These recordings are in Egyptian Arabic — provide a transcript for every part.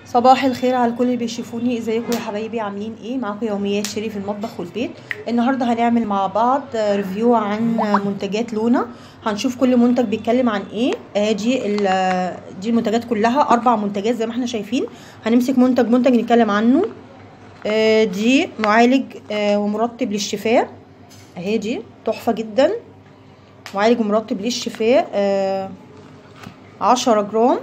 صباح الخير على الكل اللي بيشوفوني ازيكم يا حبايبي عاملين ايه معاكم يوميات شيري في المطبخ والبيت النهارده هنعمل مع بعض ريفيو عن منتجات لونا هنشوف كل منتج بيتكلم عن ايه ادي دي المنتجات كلها اربع منتجات زي ما احنا شايفين هنمسك منتج منتج نتكلم عنه آه، دي معالج آه، ومرطب للشفاء اهي دي تحفه جدا معالج ومرطب للشفاء آه، عشرة جرام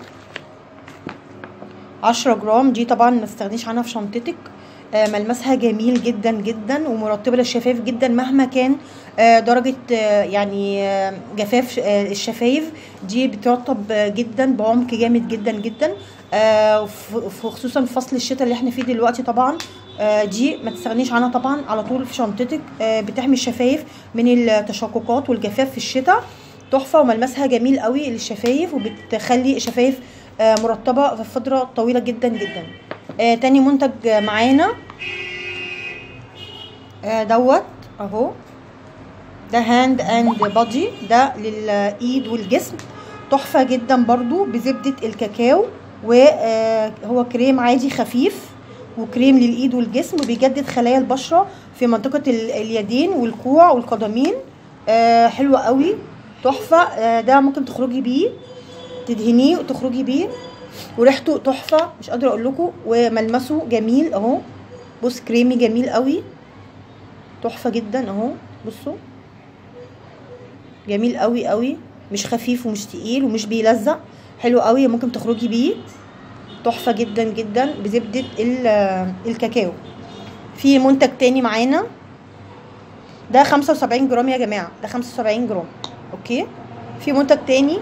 عشرة جرام دي طبعا ما تستغنيش عنها في شنطتك آه ملمسها جميل جدا جدا ومرطبه للشفايف جدا مهما كان آه درجه آه يعني آه جفاف آه الشفايف دي بترطب آه جدا بعمق جامد جدا جدا آه خصوصا في فصل الشتاء اللي احنا فيه دلوقتي طبعا آه دي ما تستغنيش عنها طبعا على طول في شنطتك آه بتحمي الشفايف من التشققات والجفاف في الشتاء تحفه وملمسها جميل قوي للشفايف وبتخلي الشفايف آه مرطبه في فتره طويله جدا جدا آه تاني منتج معانا آه دوت اهو ده هاند اند بادي ده للايد والجسم تحفه جدا برضو بزبده الكاكاو وهو كريم عادي خفيف وكريم للايد والجسم وبيجدد خلايا البشره في منطقه اليدين والكوع والقدمين آه حلوه قوي تحفه آه ده ممكن تخرجي بيه تدهنيه وتخرجي بيه وريحته تحفه مش قادره اقول لكم وملمسه جميل اهو بص كريمي جميل قوي تحفه جدا اهو بصوا جميل قوي قوي مش خفيف ومش تقيل ومش بيلزق حلو قوي ممكن تخرجي بيه تحفه جدا جدا بزبده الكاكاو في منتج تاني معانا ده خمسة وسبعين جرام يا جماعه ده خمسة وسبعين جرام اوكي في منتج تاني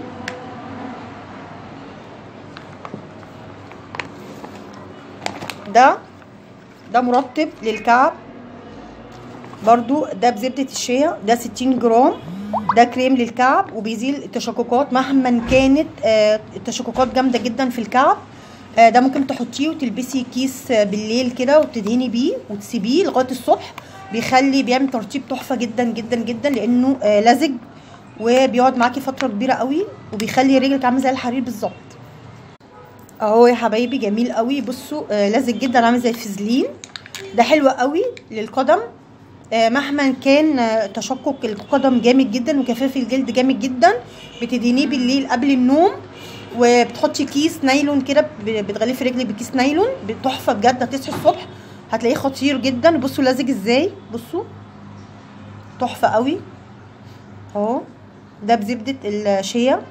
ده ده مرطب للكعب برضو ده بزبدة الشيا ده ستين جرام ده كريم للكعب وبيزيل التشققات مهما كانت آه التشققات جامدة جدا في الكعب آه ده ممكن تحطيه وتلبسي كيس بالليل كده وتدهني بيه وتسيبيه لغاية الصبح بيخلي بيعمل ترطيب تحفة جدا جدا جدا لانه آه لزج وبيقعد معاكي فترة كبيرة قوي وبيخلي رجلك عامل زي الحرير بالظبط اهو يا حبايبي جميل قوي بصوا آه لذيذ جدا عامل زي الفازلين ده حلو قوي للقدم آه مهما كان آه تشقق القدم جامد جدا وجفاف الجلد جامد جدا بتدهنيه بالليل قبل النوم وبتحطي كيس نايلون كده بتغلفي رجلك بكيس نايلون تحفه بجد هتصحي الصبح هتلاقيه خطير جدا بصوا لزج ازاي بصوا تحفه قوي اهو ده بزبده الشيا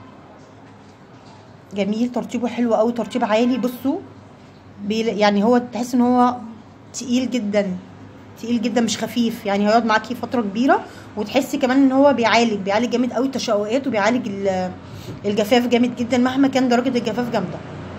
جميل ترطيبه حلو قوي ترطيب عالي بصوا يعني هو تحس ان هو تقيل جدا تقيل جدا مش خفيف يعني هيقعد معاكي فتره كبيره وتحسي كمان ان هو بيعالج بيعالج جامد قوي التشققات وبيعالج الجفاف جامد جدا مهما كان درجه الجفاف جامده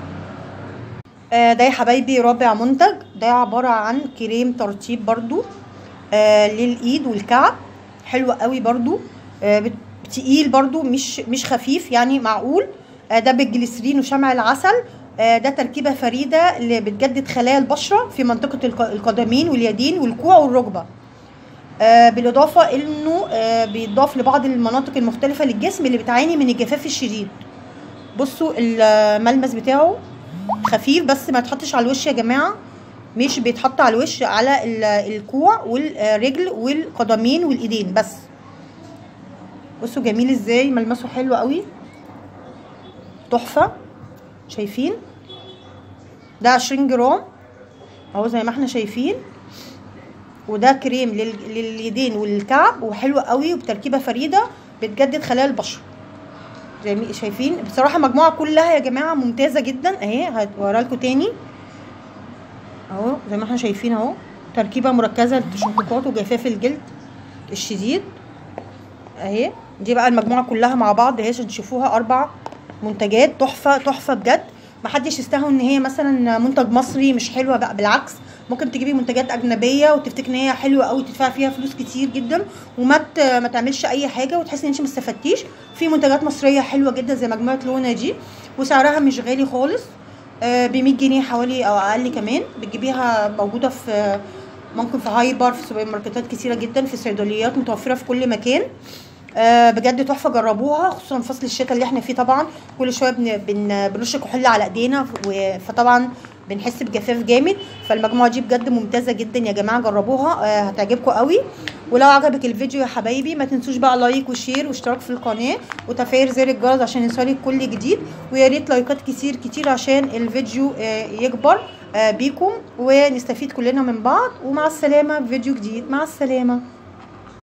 آه ده يا حبايبي رابع منتج ده عباره عن كريم ترطيب برضو آه للايد والكعب حلو قوي برضو آه تقيل برضو مش مش خفيف يعني معقول ده بالجليسرين وشمع العسل ده تركيبة فريدة اللي بتجدد خلايا البشرة في منطقة القدمين واليدين والكوع والركبة بالإضافة إنه بيضاف لبعض المناطق المختلفة للجسم اللي بتعاني من الجفاف الشديد بصوا الملمس بتاعه خفيف بس ما تحطش على الوش يا جماعة مش بيتحط على الوش على الكوع والرجل والقدمين والإيدين بس بصوا جميل ازاي ملمسه حلو قوي تحفه شايفين ده عشرين جرام اهو زي ما احنا شايفين وده كريم لليدين والكعب وحلو قوي وبتركيبه فريده بتجدد خلايا البشره زي ما شايفين بصراحه المجموعه كلها يا جماعه ممتازه جدا اهي هوريها لكم تاني اهو زي ما احنا شايفين اهو تركيبه مركزه للتشققات وجفاف الجلد الشديد اهي دي بقى المجموعه كلها مع بعض اهي عشان تشوفوها اربع منتجات تحفه تحفه بجد محدش يستهون ان هي مثلا منتج مصري مش حلوه بقى بالعكس ممكن تجيبي منتجات اجنبيه وتفتكري ان هي حلوه قوي تدفعي فيها فلوس كتير جدا وما ما تعملش اي حاجه وتحسي ان انت ما استفدتيش في منتجات مصريه حلوه جدا زي مجموعه لونا دي وسعرها مش غالي خالص ب 100 جنيه حوالي او اقل كمان بتجيبيها موجوده في ممكن في هايبر في سوبر ماركتات كتيره جدا في صيدليات متوفره في كل مكان آه بجد تحفه جربوها خصوصا فصل الشتاء اللي احنا فيه طبعا كل شويه بن بن بنرش كحول على ايدينا فطبعا بنحس بجفاف جامد فالمجموعه دي بجد ممتازه جدا يا جماعه جربوها آه هتعجبكم قوي ولو عجبك الفيديو يا حبايبي ما تنسوش بقى لايك وشير واشتراك في القناه وتفعيل زر الجرس عشان يوصلك كل جديد ويا ريت لايكات كتير كتير عشان الفيديو آه يكبر آه بيكم ونستفيد كلنا من بعض ومع السلامه في فيديو جديد مع السلامه